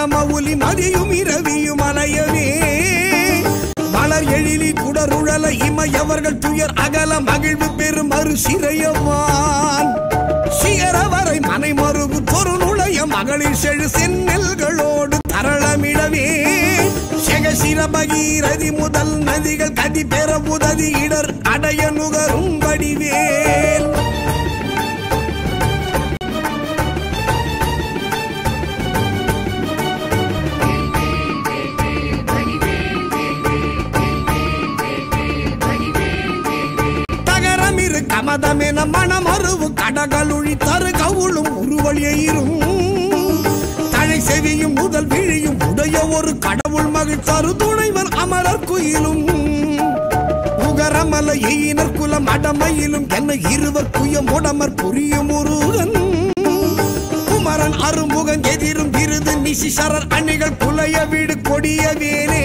மகரமவுலி மதியும் இரவியும் அலையவே மலர் எழிலி குடருழல இமையவர்கள் துயர் அகல மகிழ்வு பெரும் மறு சிறையவான் சிகரவரை மனை மறுபு தொரு நுழைய மகளிர் செழு செந்நெல்களோடு தரளமிடவே செகசிர பகீரதி முதல் நதிகள் கதி பெற உதவி இடர் அடைய நுகரும் வடிவேல் தகரமிரு கமதமென மனமருவு கடகளுழி தரு கவுளும் உருவழியும் தழை செவியும் முதல் விழியும் உடைய ஒரு கடவுள் மகிழ் தரு துணைவன் அமரர் குயிலும் உகரமல எயினர் குலம் அடமையிலும் என்ன இருவர் குயம் உடமர் புரியும் முருகன் குமரன் அருமுகன் எதிரும் விருது நிசிசரர் அணிகள் புலைய வீடு கொடிய வேலே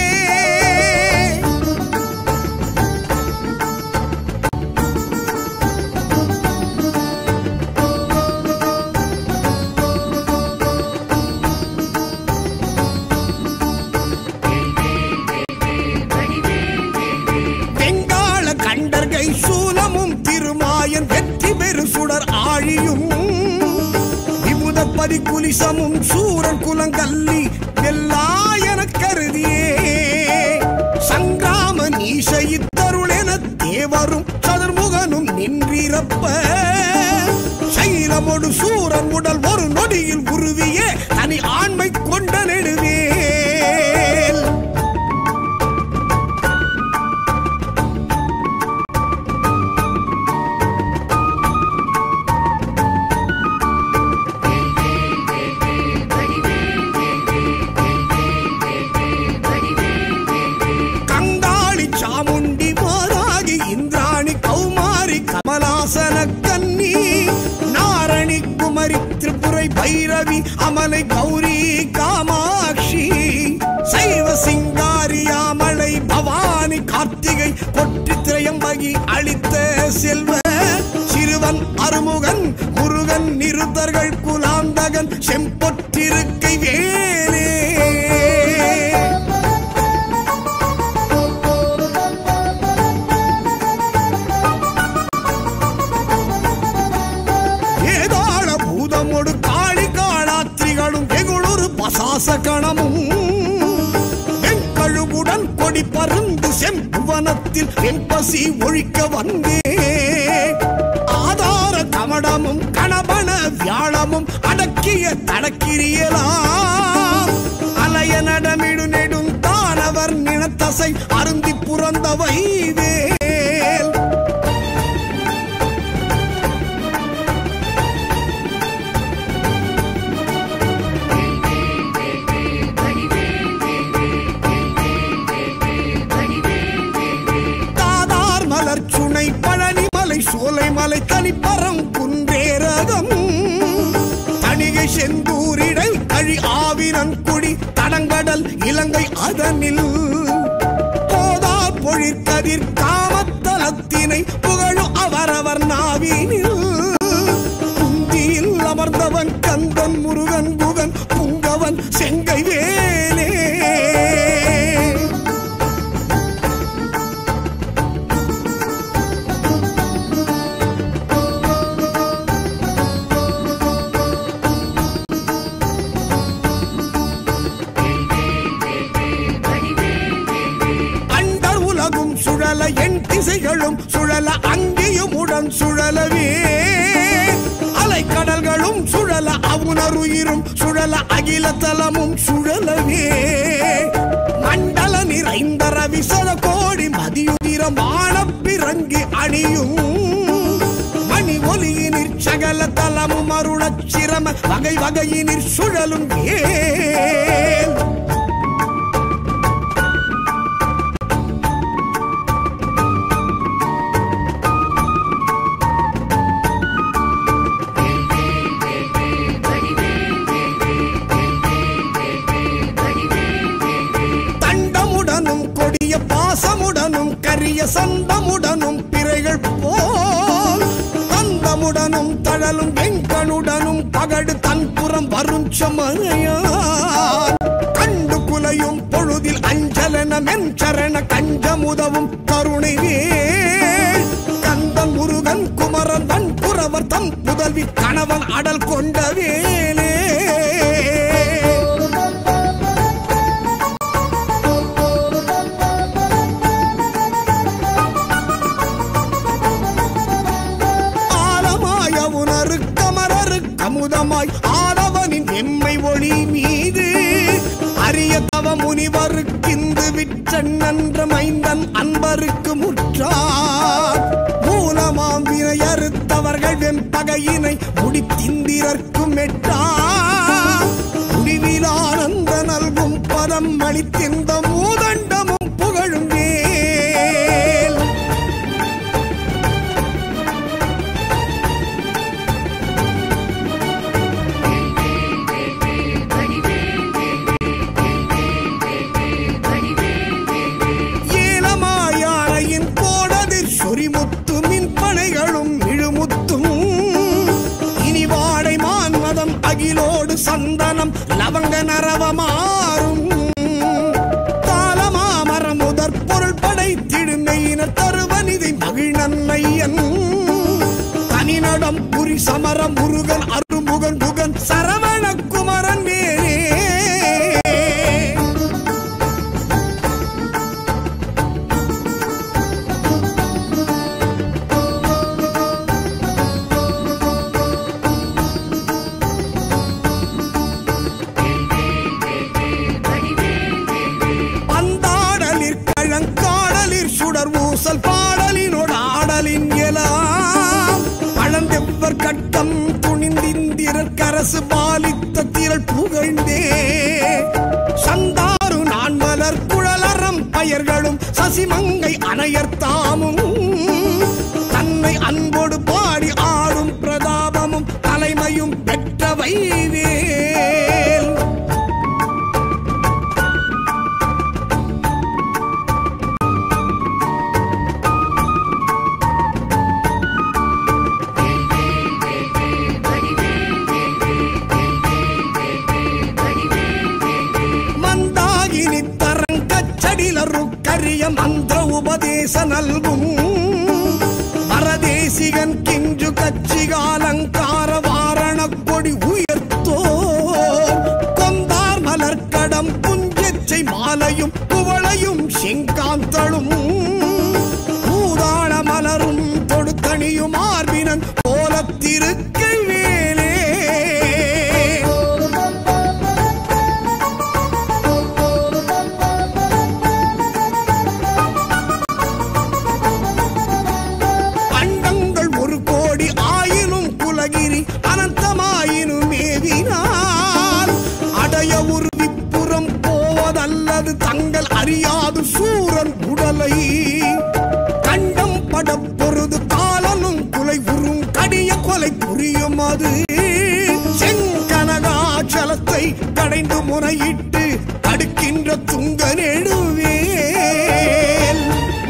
வெங்காள கண்டர்கை சூலமும் திருமாயன் வெற்றி பெரு சுடர் ஆழியும் விமுத பரிகுலிசமும் சூரன் குலங்கல்லி வெல்லாயன கருதியே சங்கிராம நீசைத்தருளென தேவரும் சதுர்முகனும் நின்றிரப்ப சைலமொடு சூரன் உடல் ஒரு நொடியில் உருவிய தனி ஆண்மை கொண்ட நெடுவேல் கங்காளி சாமுண்டி மாராகி இந்திராணி கௌமாரி கமலாசன கன்னி நாரணி குமரி திரிபுரை பைரவி அமலை கௌரி காமாட்சி சைவ சிங்காரியாமலை பவானி கார்த்திகை பொற்றி திரையம்பகி அளித்த செல்வ சிறுவன் அருமுகன் முருகன் நிருத்தர்கள் குலாந்தகன் செம்பொற்றிருக்கை வேலே ஏதாள பூதமொடு காளி காளாத்திரிகளும் வெகுளொரு பசாச கணமும் வெண்கழுவுடன் கொடி பருந்து செம்புவனத்தில் வெண்பசி ஒழிக்க வந்தே ஆதார கமடமும் கணபன வியாழமும் அடக்கிய தடக்கிரியலாம் அலைய நடமிடு நெடும் தானவர் நினத்தசை அருந்தி புறந்தவை வேல் தாதார் மலர் சுனை பழனி மலை சோலை மலை தனிப்பரம் குன்றேரகம் தணிகை செந்தூரிடை கழி ஆவினன் குடி தடங்கடல் இலங்கை அதனில் போதார் பொழிற்கதிர் காமத்தலத்தினை புகழும் அவரவர் நாவினில் குந்தியில் அமர்ந்தவன் கந்தன் முருகன் குகன் புங்கவன் செங்கை வேலே அண்டர் உலகும் சுழல என் திசைகளும் சுழல அங்கேயும் உடன் சுழலவே அலைக்கடல்களும் சுழல அவுணருயிரும் சுழல அகில தலமும் சுழலவே மண்டல நிறைந்த ரவிசத கோடி மதியுதிரம் வானப்பிறங்கி அணியும் மணி ஒலியினிற் சகல தலமும் அருளச் சிரம வகை வகையினிற் சுழலும் ஏன் தண்டமுடனும் கொடிய பாசமுடனும் கரிய சந்தமுடனும் பிறைகள் போல் தந்தமுடன் தனுவுடனும் தழலும் வெங்கனுடனும் பகடு தன்புறம் வரும் சமனையான் கண்டு குலையும் பொழுதில் அஞ்சலன மென்சரண கஞ்சமுதவும் கருணை வேல் கந்தன் முருகன் குமரன் வன்புறவர் தம் புதல்வி கணவன் அடல் கொண்ட வேலே ஆலமாய உணரு கமரரு கமுதமாய் ஆடவனின் எம்மை ஒளி மீது அரிய தவ முனிவருக்கிந்து விற்றன் நன்ற மைந்தன் அன்பருக்கு முற்றார் மூலமாம் வினையறுத்தவர்கள் வெம்பகையினை முடித்திந்திரர்க்கும் எட்டா முடிவில் ஆனந்த நல்கும் பதம் அளித்திந்த மூதண்டமும் புகழும் வேல் ஏலமாயானையின் கோடதிர் சொரிமுத்து மின்பனைகளும் இழுமுத்தும் இனி வாடை மான்மதம் அகிலோடு சந்தனம் லவங்க நரவமாறும் தாளமாமரம் முதற் பொருள் படைத்திடுமையினர் தருவனிதை மகிழ்நன்மையன் தனிநடம் புரி சமர முருகன் அருமுகன் புகன் சரவண குமரன் வேறே பந்தாடலிற் கழங்காடலிற் சுடர் ஊசல் பாடலினோடு ஆடலின் எலாம் பழந்தெவ்வர் கட்டம் துணிந்திந்திரர் கரசு பாலித்த திரள் புகழ்ந்தே சந்தாரு நான் மலர் குழலறம் பயர்களும் சசிமங்கை அணையர் தாமும் தன்னை அன்போடு பாடி ஆடும் பிரதாபமும் தலைமையும் பெற்றவை வேல் மந்தாகினி தரங்கச்சடிலரு கரிய மந்திர உபதேச நல்கும் பரதேசிகன் கிஞ்சு கச்சிகாலங்கார வாரண கொடி உயர்த்தோ கொந்தார் மலர்க்கடம் புஞ்செச்சை மாலையும் குவளையும் செங்காந்தளும் பூதாள மலரும் தொடுத்தணியும் ஆர்பினன் போலத்திருக்கை வேலே அண்டங்கள் ஒரு கோடி ஆயினும் குலகிரி அனந்தமாயினும் மேவினால் அடைய ஒரு விப்புறம் போவதல்லது தங்கள் அறியாது சூரன் உடலை கண்டம் பட பொருது காலனும் குலை உறும் கடிய கொலை புரியும் அது செங்கனகாச்சலத்தை கடைந்து முறையிட்டு தடுக்கின்ற துங்க நெடுவேல்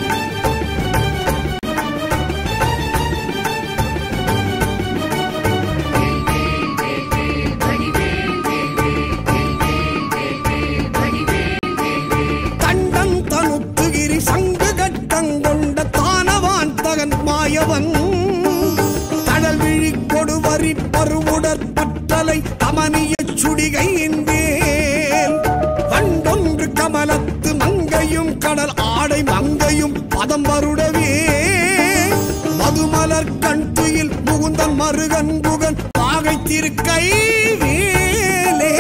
தண்டன் தனுத்துகிரி சங்கு கட்டங்கொண்ட தானவான் தகன் மாயவன் தழல் விழி கொடுவரி பருவுடற் பற்றலை தமனிய சுடிகையின் வேல் வண்டொன்று கமலத்து மங்கையும் கடல் ஆடை மங்கையும் பதம் வருடவே மதுமலர் கண் துயில் முகுந்தன் மருகன் புகன் பாகை திருக்கை வேலே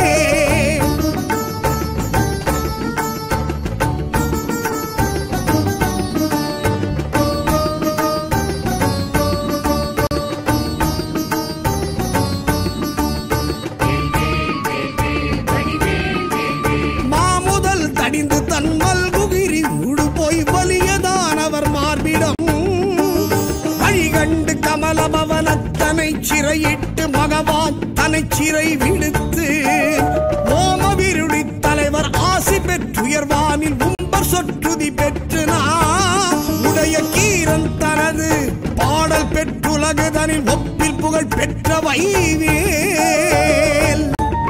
மாமுதல் தடிந்து தன் மல்குகிரி ஊடு போய் வலியதானவர் மார்பிடம் வழிகண்டு கமலபவனத்தனை சிறையிட்டு மகவான் தனை சிறை விடுத்து ஓமவிருடி தலைவர் ஆசி பெற்றுயர்வானில் உம்பர் சொற்றுதி பெற்று நான் உடைய கீரன் தனது பாடல் பெற்றுலக உலகுதனில் ஒப்பில் புகழ் பெற்ற வைவேல்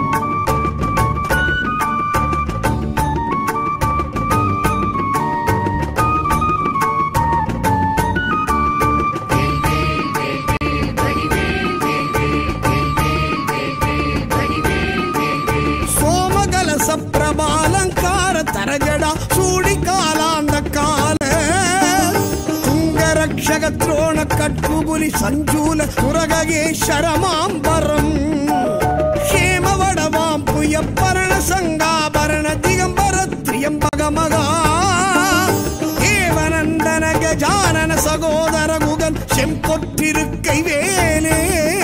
சோமகலச பிரபாலங்கார தரஜடா சூடி காலாந்த கால துங்கரக்ஷக துரோண கட்குபுலி சஞ்சூல துரகேஸ்வரமாம்பரம் க்ஷேமவடவாம் புய பரண சங்காபரண திகம்பர திரியம்பக மகா தேவநந்தன கஜானன சகோதர குகன் செம்பொற்றிருக்கை வேலே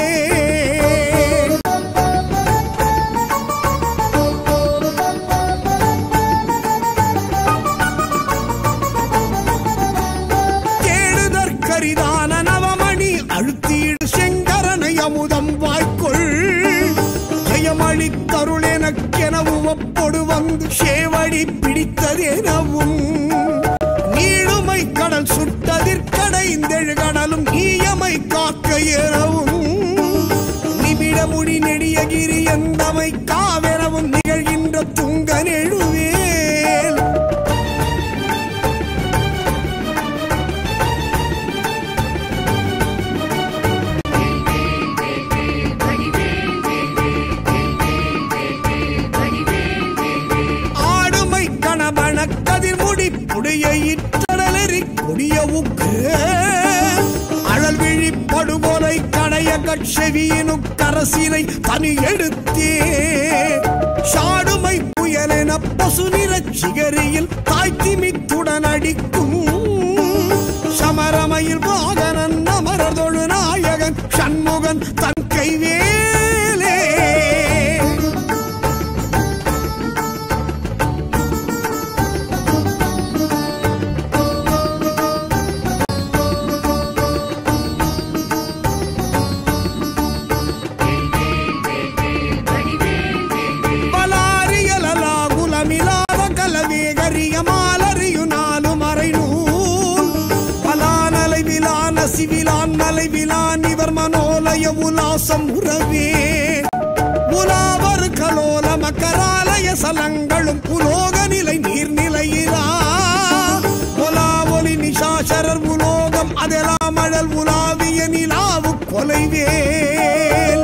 தேடுதற்கரிதான நவமணி அழுத்தீடு செங்கரனை அமுதம் வாய்க்கொள் ஜெயமளித்தருள் எனக்கெனவும் ஒப்பொடு வந்து சேவடி பிடித்ததெனவும் நீளுமை கடல் சுட்டதிற்கடைந்தெழு கடலும் ஈயமை காக்க எனவும் நிமிட முடி நெடியகிரி எந்தமை காவெனவும் நிகழ்கின்ற துங்க நெழுவேல் ஆடுமை கணபன கதிர்முடி புடைய இட்டடலெறி கொடிய உக்கு அழல் விழி படுகொலை கடைய கட்செவியினு கரசினை தனி எடுத்தே சாடுமை புயலென பசு நிறச் சிகரியில் தாய்த்திமித்துடன் அடிக்கும் சமரமையில் வாகனன் அமரதொழு நாயகன் சண்முகன் தன் கைவேலே பலாரியலலா குலமிலாத கலவேகரிய மாலறியு நாலு மறைநூல் பலானலை விலான சிவிலான் மலை விலான் இவர் மனோலய உலாசம் உறவே உலாவர் கலோல மக்கராலய சலங்களும் உலோக நிலை நீர்நிலையிலா உலா ஒளி நிஷாசரர் உலோகம் அதெல்லாம் அழல் உலாவிய நிலாவு கொலைவேல்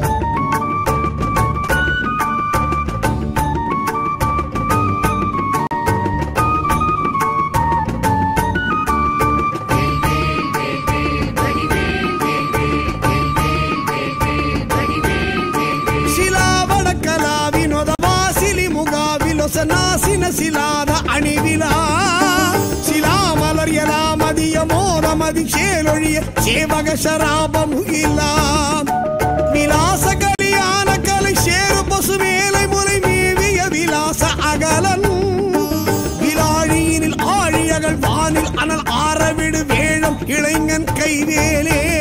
ಶಿಲಾವಡ ಕಲಾವಿನೊದ ವಾಸಿಲಿ ಮುಗಾವಿಲೊಸ ನಾಸಿನ ಶಿಲಾದ ಅಣಿವಿಲ ಶಿಲಾಮಲರ್ಯಲ ಮದಿಯ ಮೋದ ಮದಿ ಶೇಲೊಳಿಯ ಸೇವಗ ಶರಾಬ ಮುಗಿಲ ವಿಲಾಸ ಕಲಿಯಾನ ಕலை சேரு பசுமேலை முலை மேவிய விலாச அகலன் விலாழியினில் ஆழியகள் வானில் அனல் ஆரவிடு வேழம் இளைஞன் கைவேலே